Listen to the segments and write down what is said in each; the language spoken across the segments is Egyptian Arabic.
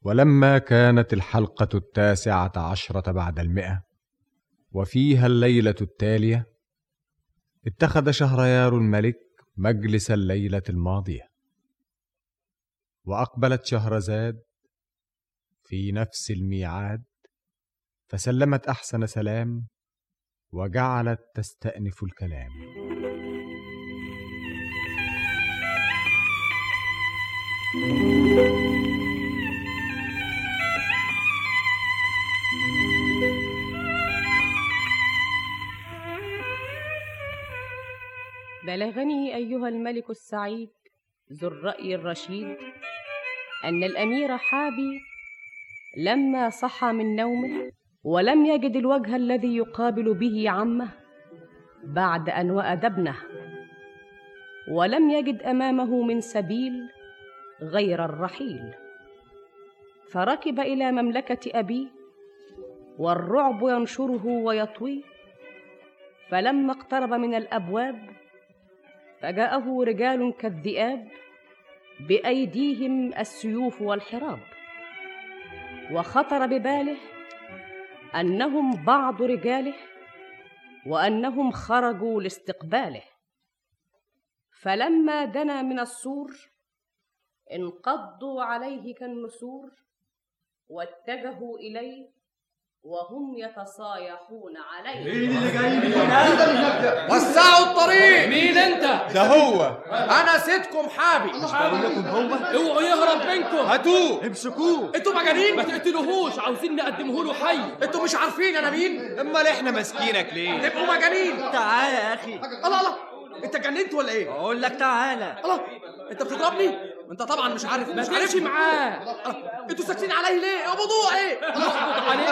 ولما كانت الحلقة التاسعة عشرة بعد المئة وفيها الليلة التالية اتخذ شهريار الملك مجلس الليلة الماضية وأقبلت شهرزاد في نفس الميعاد فسلمت أحسن سلام وجعلت تستأنف الكلام بلغني أيها الملك السعيد ذو الرأي الرشيد أن الأمير حابي لما صحى من نومه ولم يجد الوجه الذي يقابل به عمه بعد أن وأد ابنه ولم يجد أمامه من سبيل غير الرحيل فركب إلى مملكة أبيه والرعب ينشره ويطويه فلما اقترب من الأبواب فجاءه رجال كالذئاب بايديهم السيوف والحراب وخطر بباله انهم بعض رجاله وانهم خرجوا لاستقباله فلما دنا من السور انقضوا عليه كالنسور واتجهوا اليه وهم يتصايحون عليه مين اللي جاي من هنا؟ وسعوا الطريق مين انت؟ ده هو انا سيدكم حابي مش بقول لكم هو اوعوا يهرب منكم هاتوه امسكوه انتوا مجانين ما تقتلوهوش عاوزين نقدمه له حي انتوا مش عارفين انا مين امال احنا ماسكينك ليه تبقوا مجانين تعالى يا اخي الله الله انت اتجننت ولا ايه اقول لك تعالى الله انت بتضربني انت طبعا مش عارف ما مش تمشي عارف معاه انتوا ساكتين عليه ليه اقبضوه ايه نقبض عليه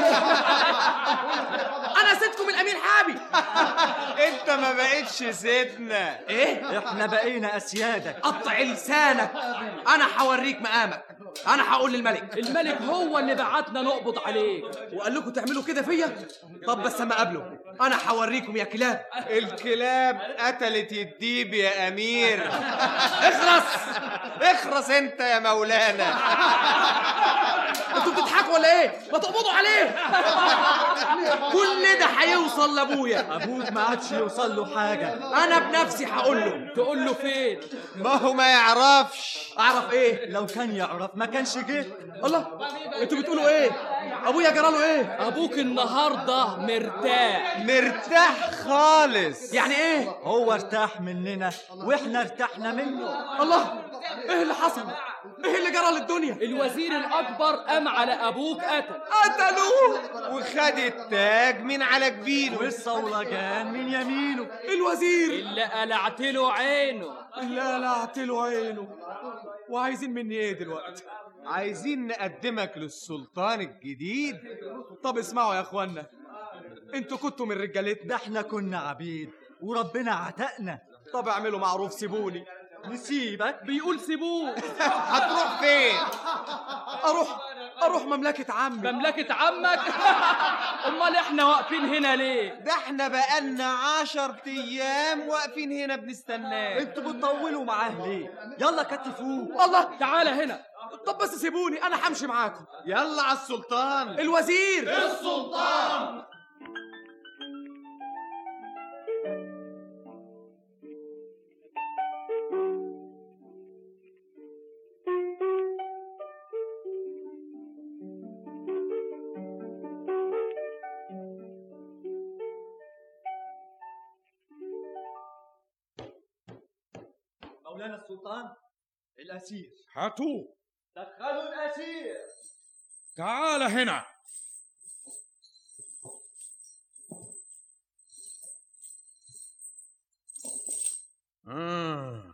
انا سيدكم الامير حابي انت ما بقتش سيدنا ايه احنا بقينا اسيادك قطع لسانك انا هوريك مقامك انا هقول للملك الملك هو اللي بعتنا نقبض عليك وقال لكم تعملوا كده فيا طب بس اما اقابله انا هوريكم يا كلاب الكلاب قتلت الديب يا امير اخرس اخرس انت يا مولانا انتوا بتضحكوا ولا ايه ما تقبضوا عليه كل ده هيوصل لابويا ابوك ما عادش يوصل له حاجه انا بنفسي هقول له تقول له فين ما هو ما يعرفش اعرف ايه لو كان يعرف ما كانش جه الله انتوا بتقولوا ايه ابويا جراله ايه ابوك النهارده مرتاح مرتاح خالص يعني ايه هو ارتاح مننا واحنا ارتحنا منه الله ايه اللي حصل ايه اللي جرى للدنيا الوزير الاكبر قام على ابوك قتل قتلوه وخد التاج من على جبينه والصولجان من يمينه الوزير اللي قلعت له عينه اللي قلعت له عينه وعايزين مني ايه دلوقتي عايزين نقدمك للسلطان الجديد طب اسمعوا يا اخوانا انتوا كنتوا من رجالتنا ده احنا كنا عبيد وربنا عتقنا طب اعملوا معروف سيبوني نسيبك بيقول سيبوه هتروح فين اروح اروح مملكة عمي مملكة عمك امال احنا واقفين هنا ليه ده احنا بقالنا عشر ايام واقفين هنا بنستناه انتوا بتطولوا معاه ليه يلا كتفوه الله تعالى هنا طب بس سيبوني انا همشي معاكم يلا على السلطان الوزير مولانا السلطان الاسير هاتوه دخلوا الاسير تعال هنا آه.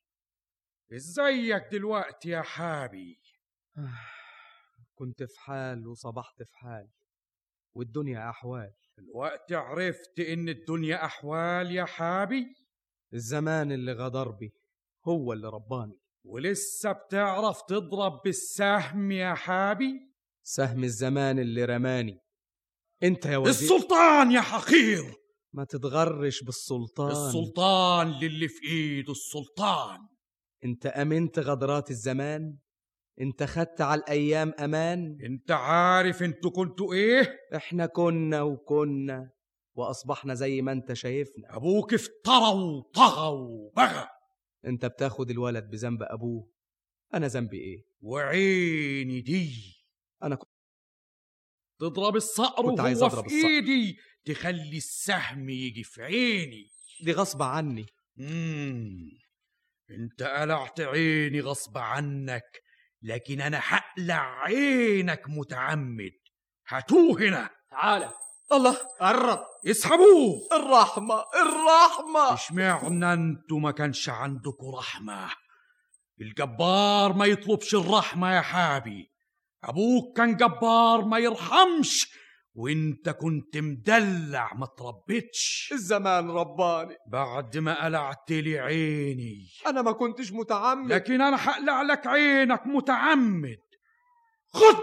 ازيك دلوقتي يا حابي كنت في حال وصبحت في حال والدنيا أحوال الوقت عرفت ان الدنيا احوال يا حابي الزمان اللي غدر بي هو اللي رباني ولسه بتعرف تضرب بالسهم يا حابي سهم الزمان اللي رماني انت يا وزير السلطان يا حقير ما تتغرش بالسلطان السلطان للي في ايده السلطان انت امنت غدرات الزمان انت خدت على الايام امان انت عارف انتوا كنتوا ايه احنا كنا وكنا واصبحنا زي ما انت شايفنا ابوك افترى وطغى وبغى انت بتاخد الولد بذنب ابوه انا ذنبي ايه وعيني دي انا كنت تضرب الصقر كنت عايز وهو أضرب في الصقر. ايدي تخلي السهم يجي في عيني دي غصب عني مم. انت قلعت عيني غصب عنك لكن انا هقلع عينك متعمد هاتوه هنا تعالى الله قرب اسحبوه الرحمة الرحمة اشمعنى انتوا ما كانش عندكم رحمة الجبار ما يطلبش الرحمة يا حابي ابوك كان جبار ما يرحمش وانت كنت مدلع ما تربيتش الزمان رباني بعد ما قلعت لي عيني انا ما كنتش متعمد لكن انا هقلع لك عينك متعمد خد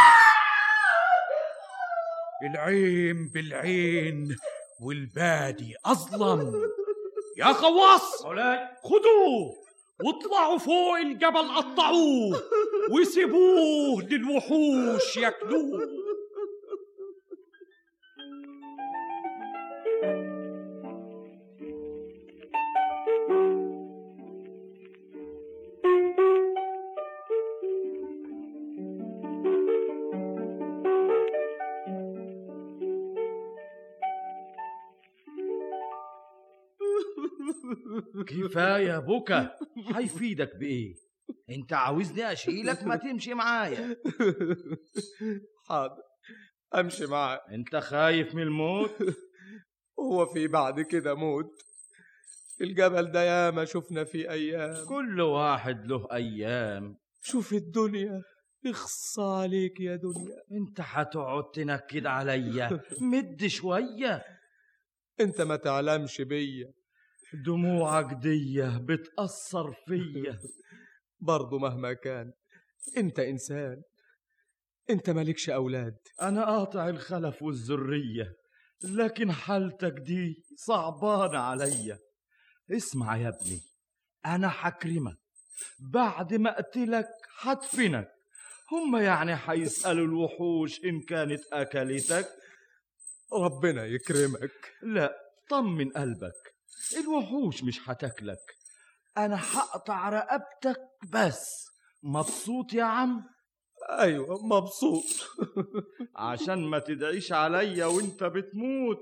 العين بالعين والبادي اظلم يا خواص خدوه واطلعوا فوق الجبل قطعوه وسيبوه للوحوش ياكلوه كفايه بكا هيفيدك بايه انت عاوزني اشيلك ما تمشي معايا حاضر امشي معاك انت خايف من الموت هو في بعد كده موت الجبل ده ياما شفنا فيه ايام كل واحد له ايام شوف الدنيا اخص عليك يا دنيا انت هتقعد تنكد عليا مد شويه انت ما تعلمش بيا دموعك دي بتأثر فيا برضه مهما كان انت انسان انت مالكش اولاد انا قاطع الخلف والذريه لكن حالتك دي صعبانه عليا اسمع يا ابني انا حكرمك بعد ما اقتلك حدفنك هم يعني حيسألوا الوحوش إن كانت أكلتك ربنا يكرمك لا طمن قلبك الوحوش مش هتاكلك أنا هقطع رقبتك بس مبسوط يا عم ايوه مبسوط عشان ما تدعيش عليا وانت بتموت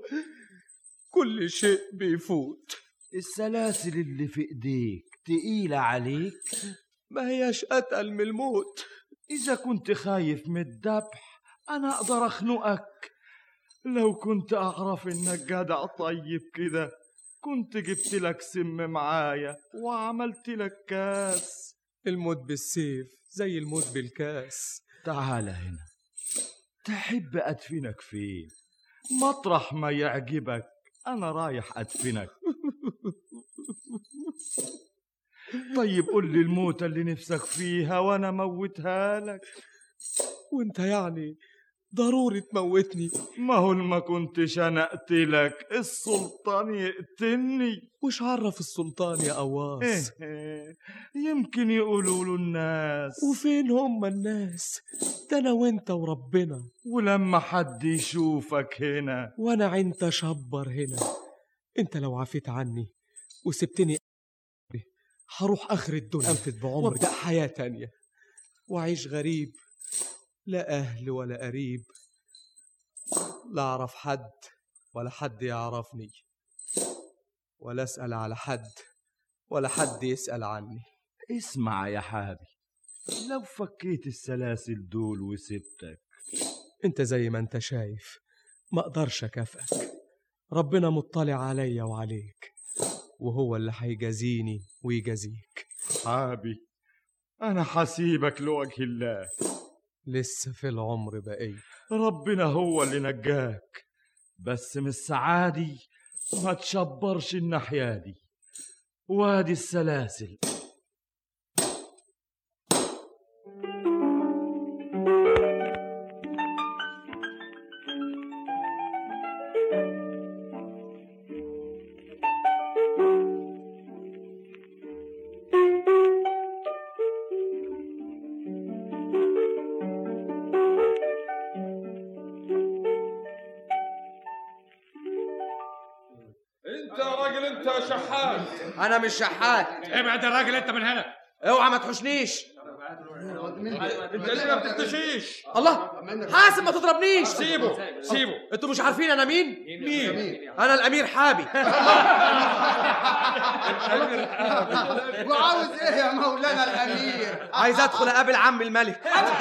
كل شيء بيفوت السلاسل اللي في ايديك تقيلة عليك ما هياش اتقل من الموت إذا كنت خايف من الذبح أنا أقدر أخنقك لو كنت أعرف إنك جدع طيب كده كنت جبت لك سم معايا وعملت لك كاس الموت بالسيف زي الموت بالكاس تعال هنا تحب أدفنك فين مطرح ما يعجبك أنا رايح أدفنك طيب قول لي الموتة اللي نفسك فيها وأنا موتها لك وانت يعني ضروري تموتني ما هو ما كنتش أنا أقتلك السلطان يقتلني وش عرف السلطان يا قواص إيه يمكن يقولوا له الناس وفين هم الناس ده انا وانت وربنا ولما حد يشوفك هنا وانا عند شبر هنا انت لو عفيت عني وسبتني هروح اخر الدنيا انفد بعمري وابدا حياه تانية واعيش غريب لا اهل ولا قريب لا اعرف حد ولا حد يعرفني ولا اسال على حد ولا حد يسال عني اسمع يا حابي لو فكيت السلاسل دول وسبتك انت زي ما انت شايف ما اقدرش اكافئك ربنا مطلع عليا وعليك وهو اللي هيجازيني ويجازيك حابي أنا حسيبك لوجه الله لسه في العمر بقية ربنا هو اللي نجاك بس من السعادي ما تشبرش الناحية دي وادي السلاسل انت يا راجل انت يا شحات انا مش شحات ابعد يا راجل انت من هنا اوعى ما تحوشنيش انت ليه ما بتختشيش الله حاسب ما تضربنيش سيبه سيبه انتوا مش عارفين انا مين مين انا الامير حابي وعاوز ايه يا مولانا الامير عايز ادخل اقابل عم الملك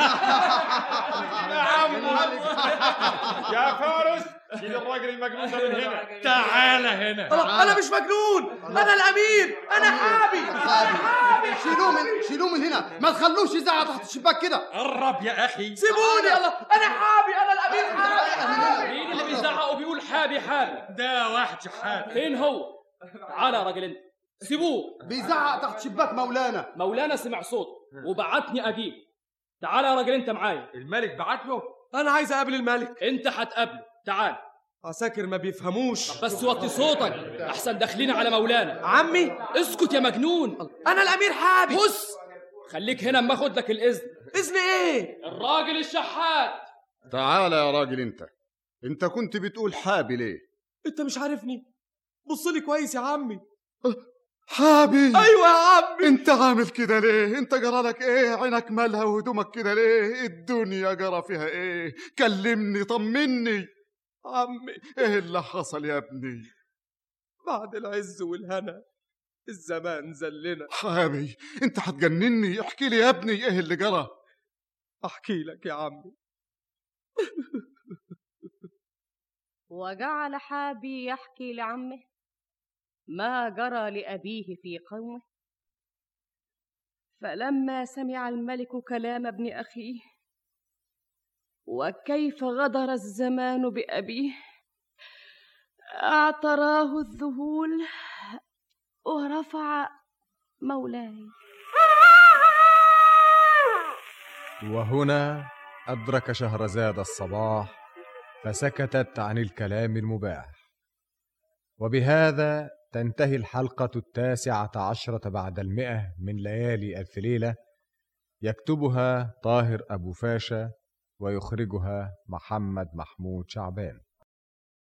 يا عم يا فارس شيل الراجل المجنون ده من هنا تعال هنا الله انا مش مجنون انا الامير انا حابي شيلوه من شيلوه من هنا ما تخلوش يزعق تحت الشباك كده قرب يا اخي سيبوني الله انا حابي انا الامير حابي مين اللي بيزعق وبيقول حابي حابي ده واحد شحات فين هو تعال يا راجل انت سيبوه بيزعق تحت شباك مولانا مولانا سمع صوت وبعتني اجيب تعال يا راجل انت معايا الملك بعت له انا عايز اقابل الملك انت هتقابله تعال عساكر ما بيفهموش بس وطي صوتك احسن داخلين على مولانا عمي اسكت يا مجنون انا الامير حابي بص خليك هنا اما اخد لك الاذن اذن ايه الراجل الشحات تعال يا راجل انت انت كنت بتقول حابي ليه انت مش عارفني بص لي كويس يا عمي حابي ايوه يا عمي انت عامل كده ليه انت جرالك ايه عينك مالها وهدومك كده ليه الدنيا جرى فيها ايه كلمني طمني عمي ايه اللي حصل يا ابني بعد العز والهنا الزمان زلنا حابي انت هتجنني احكي لي يا ابني ايه اللي جرى احكي لك يا عمي وجعل حابي يحكي لعمه ما جرى لأبيه في قومه فلما سمع الملك كلام ابن أخيه وكيف غدر الزمان بأبيه اعتراه الذهول ورفع مولاي وهنا أدرك شهرزاد الصباح فسكتت عن الكلام المباح وبهذا تنتهي الحلقة التاسعة عشرة بعد المئة من ليالي ألف ليلة يكتبها طاهر أبو فاشا ويخرجها محمد محمود شعبان